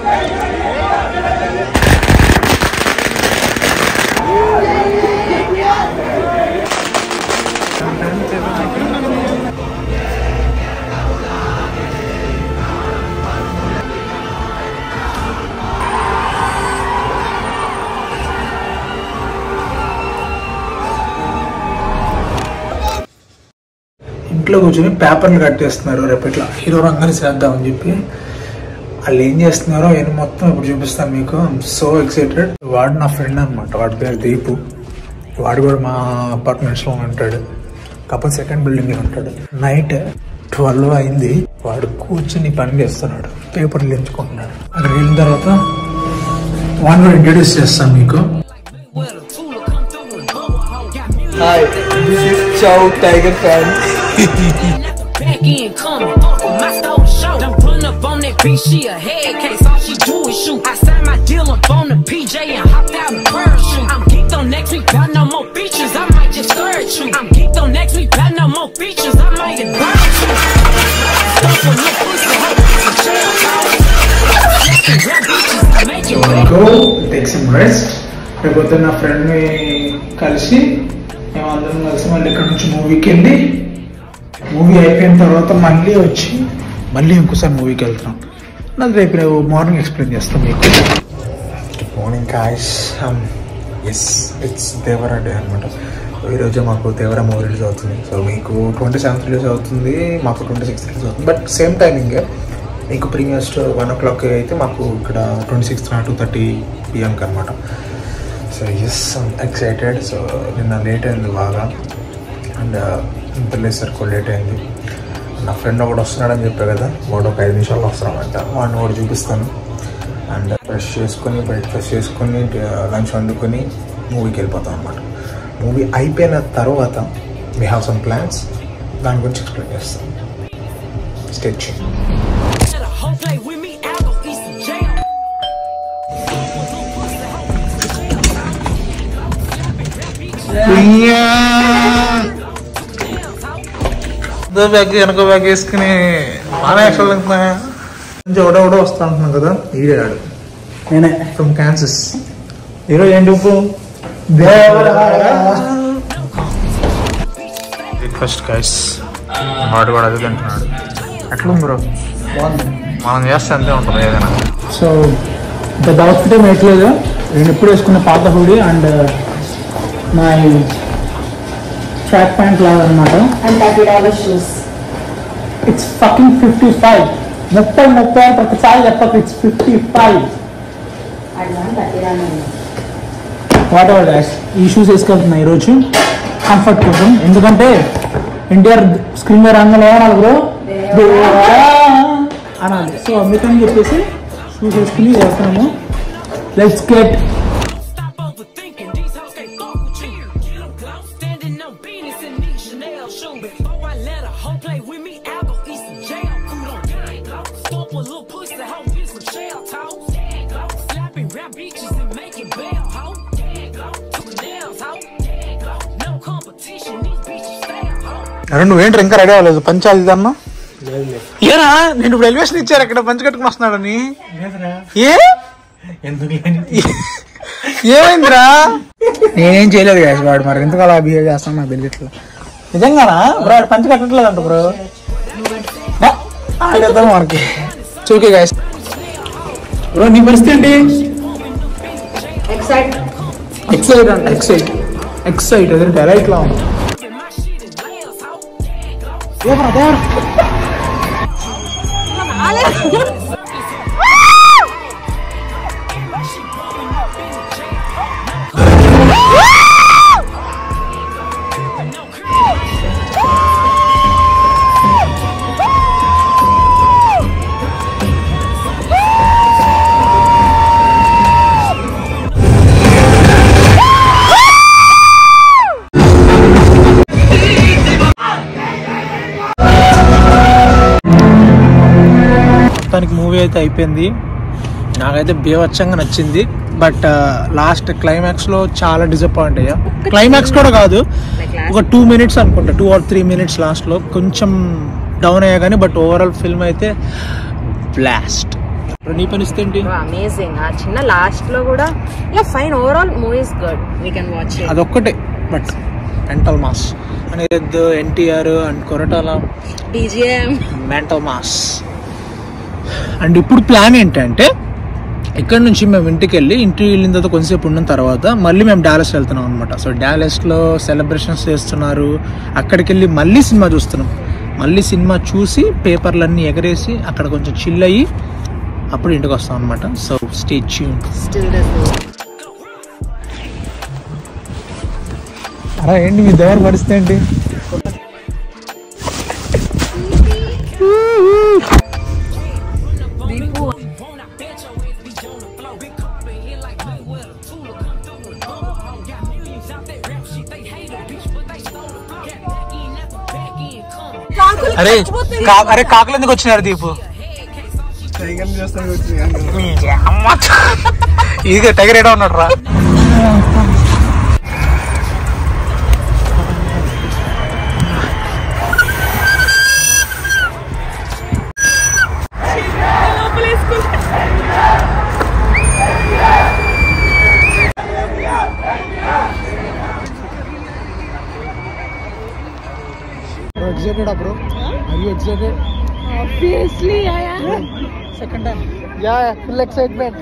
ఇంట్లో కూర్చొని పేపర్లు కట్టేస్తున్నారు రేపు ఇట్లా హీరో రంగాన్ని చేద్దామని చెప్పి వాళ్ళు ఏం చేస్తున్నారో నేను మొత్తం ఇప్పుడు చూపిస్తాను మీకు సో ఎక్సైటెడ్ వాడు నా ఫ్రెండ్ అనమాట వాడి పేరు దీపు వాడు కూడా మా అపార్ట్మెంట్స్ లో ఉంటాడు కాకపోతే సెకండ్ బిల్డింగ్ లో ఉంటాడు నైట్ ట్వెల్వ్ అయింది వాడు కూర్చుని పని చేస్తున్నాడు పేపర్లు ఎంచుకుంటున్నాడు అక్కడికి వెళ్ళిన తర్వాత వాడిని కూడా ఇంట్రడ్యూస్ చేస్తాను మీకు Hi, this is Chow Tiger fan. back end coming. My store show. Done run up on that bitch, she a head case. All she do is shoot. I signed my deal up on the PJ and hopped out in parachute. I'm geeked on next week, got no more features. I might just scourge you. I'm geeked on next week, got no more features. I might invite you. Stuff a little pussy, hope it's a shell talk. Rap bitches, make it wet. Go take some rest రేపు పొద్దున్న నా ఫ్రెండ్ని కలిసి మేమందరం కలిసి మళ్ళీ ఇక్కడ నుంచి మూవీకి వెళ్ళి మూవీ అయిపోయిన తర్వాత మళ్ళీ వచ్చి మళ్ళీ ఇంకోసారి మూవీకి వెళ్తాం నాకు రేపు రేపు మార్నింగ్ ఎక్స్ప్లెయిన్ చేస్తాం మీకు good morning guys yes it's Devara day అనమాట ఈరోజు మాకు దేవరా మూవీ రిలీజ్ అవుతుంది సో మీకు ట్వంటీ సెవెంత్ రిలీజ్ అవుతుంది మాకు ట్వంటీ సిక్స్త్ రిలీజ్ అవుతుంది బట్ సేమ్ టైమింగే మీకు ప్రీమియర్స్ వన్ ఓ క్లాక్ అయితే మాకు ఇక్కడ ట్వంటీ సిక్స్త్ టూ థర్టీ పిఎంకి అనమాట సో ఎస్ ఎక్సైటెడ్ సో నిన్న లేట్ అయింది బాగా అండ్ పిల్లేసరికి లేట్ అయింది నా ఫ్రెండ్ ఒకటి వస్తున్నాడని చెప్పా కదా వాడు ఒక ఐదు నిమిషాల్లో వస్తున్నామంట వాడిని ఒకటి చూపిస్తాను అండ్ బ్రష్ చేసుకొని బ్రేక్ఫాస్ట్ చేసుకొని లంచ్ వండుకొని మూవీకి వెళ్ళిపోతాం అనమాట మూవీ అయిపోయిన తర్వాత వీ హ్యావ్ సమ్ ప్లాన్స్ దాని గురించి ఎక్స్ప్లెయిన్ చేస్తాను స్టేచ్ Let a hoe play with me, I'll go eat some jail. Bag వెనక బ్యాగ్ వేసుకుని బాగా యాక్చువల్ నుంచి ఒకడొకడో వస్తా అంటున్నాం కదా ఈడాడు నేనే ఫ్రమ్ క్యాన్సస్ ఈరోజు ఏంటి ఉప్పు బ్రేక్ఫాస్ట్ గైస్ వాడు కూడా అదే తింటున్నాడు ఎట్లా బ్రో మనం చేస్తే అంతే ఉంటుంది ఏదైనా సో పెద్ద అవుట్ఫిట్ ఏం వేయట్లేదు నేను ఎప్పుడు వేసుకున్న పాత hoodie and my track pant లాగా అనమాట and thirty dollar shoes. It's fucking fifty five ముప్పై ముప్పై ప్రతిసారి చెప్పక it's fifty five I want thirty dollar. Whatever డాష్ ఈ షూస్ వేసుకెళ్తున్నా ఈరోజు కంఫర్ట్ కోసం ఎందుకంటే ఎన్టీఆర్ స్క్రీన్ మీద రంగంలో ఏమనాలి బ్రో అనాలి సో అందుకని చెప్పేసి షూస్ వేసుకుని వేస్తున్నాము let's get Stop overthinking, these hoes can't fuck with you. Get 'em close, standing on business in these Chanel shoes. Before I let a hoe play with me, I'll go eat some jail food on gang. Stomp a little pussy, hoe get some shell toes. Slapping rap bitches and making bail, hoe. Nails, hoe. No competition, these bitches fail, hoe. అరే నువ్వేంటి ఇంకా ready అవ్వలేదు పంచాలి ఇదన్నా ఏనా నేను ఇప్పుడు elevation ఇచ్చారు ఇక్కడ పంచి కట్టుకుని వస్తున్నాడని ఏ ఏమైందిరా నేనేం చేయలేదు గాయస్ వాడు మరి ఎందుకు అలా బిహేవ్ చేస్తాను నాకు తెలియట్లేదు నిజంగానా బ్రో వాడు పంచి కట్టట్లేదు అంట బ్రో ఆగేద్దాం మనకి చూకే గాయస్ బ్రో నీ పరిస్థితి ఏంటి Excite. ఎక్సైట్ అంట ఎక్సైట్ ఎక్సైట్ అదే ఎలైట్ లా ఉంది My shit is nails, hoe. Devara Devara మొత్తానికి మూవీ అయితే అయిపోయింది నాకైతే బేవచ్చంగా నచ్చింది బట్ లాస్ట్ క్లైమాక్స్ లో చాలా డిసప్పాయింట్ అయ్యా క్లైమాక్స్ కూడా కాదు ఒక టూ మినిట్స్ అనుకుంటా two or three minutes last లో కొంచెం డౌన్ అయ్యా కానీ బట్ ఓవరాల్ ఫిల్మ్ అయితే బ్లాస్ట్ నీ పరిస్థితి ఏంటి అమేజింగ్ ఆ చిన్న లాస్ట్ లో కూడా yeah fine overall movie is good we can watch అదొక్కటే బట్ మెంటల్ మాస్ అనేది NTR and Koratala BGM mental mass and ఇప్పుడు ప్లాన్ ఏంటంటే ఇక్కడ నుంచి మేము ఇంటికి వెళ్ళి ఇంటికి వెళ్ళిన తర్వాత కొంతసేపు ఉన్న తర్వాత మళ్ళీ మేము డాలస్ వెళ్తున్నాం అనమాట సో డాలస్లో సెలబ్రేషన్స్ చేస్తున్నారు అక్కడికి వెళ్ళి మళ్ళీ సినిమా చూస్తున్నాం మళ్ళీ సినిమా చూసి పేపర్లన్నీ ఎగరేసి అక్కడ కొంచెం చిల్ అయ్యి అప్పుడు ఇంటికి వస్తాం అనమాట సో స్టే ట్యూన్ స్టిల్ అలా ఏంటి మీ దగ్గర పరిస్థితి ఏంటి అరే కా- అరే కాకులు ఎందుకు వచ్చినారు దీపు మీ అమ్మ. ఇదిగే టైగర్ ఏడా ఉన్నాడు రా excited bro are you excited Obviously, I am. Second time yeah full excitement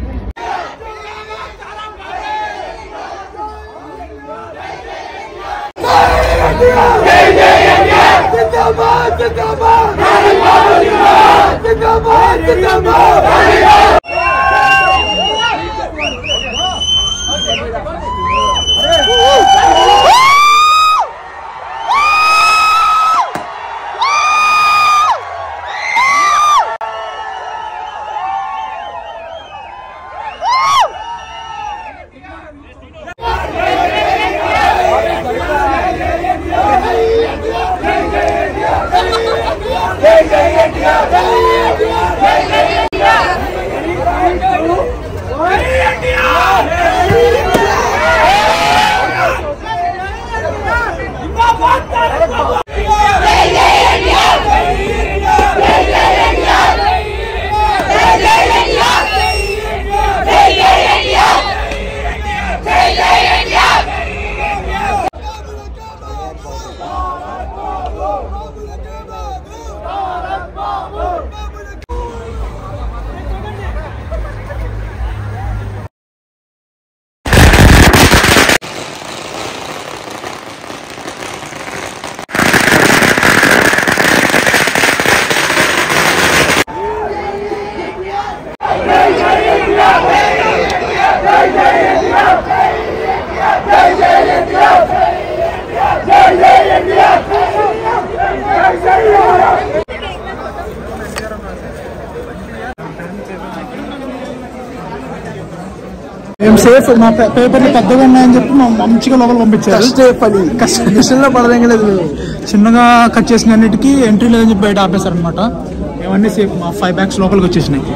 మేము సేఫ్ మా పేపర్లు పెద్దగా ఉన్నాయని చెప్పి మా మంచిగా లోపల పంపించారు పని మిషన్లో పడదేం లేదు చిన్నగా కట్ చేసిన అన్నిటికీ ఎంట్రీ లేదని చెప్పి బయట ఆపేశారు అనమాట మేమన్నీ సేఫ్ మా ఫైవ్ బ్యాగ్స్ లోపలికి వచ్చేసినాయి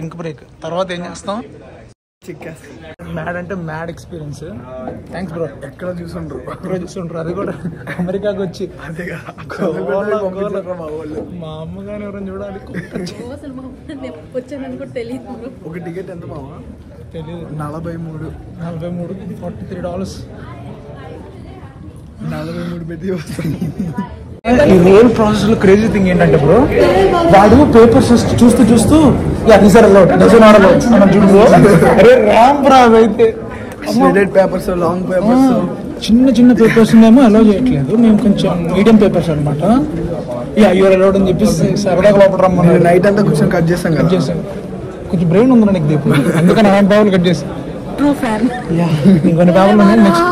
డ్రింక్ బ్రేక్ తర్వాత ఏం చేస్తాం మ్యాడ్ అంటే మ్యాడ్ ఎక్స్పీరియన్స్ థ్యాంక్స్ బ్రో ఎక్కడ చూసుండ్రు ఎక్కడో చూస్తుంటారు అది కూడా అమెరికాకి వచ్చి అంతేగా గోల, గోల. మా వాళ్ళు మా అమ్మగారు ఎవరైనా చూడాలి అసలు మా వచ్చానని కూడా తెలియదు ఒక టికెట్ ఎంత మావా తెలియదు నలభై మూడు నలభై మూడు ఫార్టీ త్రీ డాలర్స్ నలభై మూడు పెట్టి వస్తాను ఈ రోల్ ప్రాసెస్ లో క్రేజీ థింగ్ ఏంటంటే బ్రో వాడు పేపర్స్ చూస్తూ చూస్తూ yeah these are allowed dozen are allowed మనం చూడు అరే రామ్ బ్రా అయితే స్వెడెడ్ పేపర్స్ లాంగ్ పేపర్స్ చిన్న చిన్న పేపర్స్ ఏమో అలౌ చేయట్లేదు మేము కొంచెం మీడియం పేపర్స్ అనమాట యా యూఆర్ అలౌడ్ అని చెప్పేసి సరదాగా లోపల రమ్మన్నారు నైట్ అంతా కూర్చొని కట్ చేస్తాం కట్ కదా చేశాను కొంచెం బ్రెయిన్ ఉంది నీకు దీపు అందుకని అలాంటి పేపర్లు కట్ చేసి ట్రూ ఫ్యాన్ యా ఇంకొన్ని పేపర్లు ఉన్నాయి నెక్స్ట్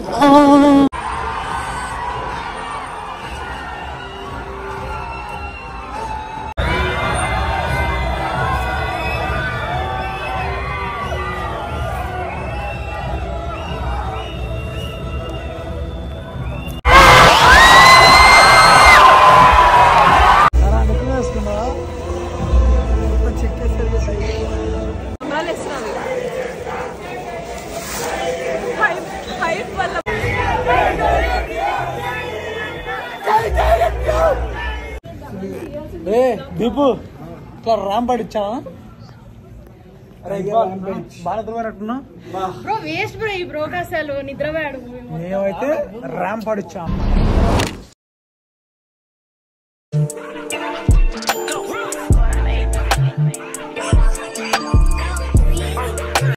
రే దీపు ఇట్లా రామ్ పడిచ్చా అరే బాగా నిద్రపోయినట్టున్నా బ్రో వేస్ట్ బ్రో ఈ బ్రోక్ అసలు నిద్రపోయాడు మేమైతే ర్యాంప్ పడిచ్చాం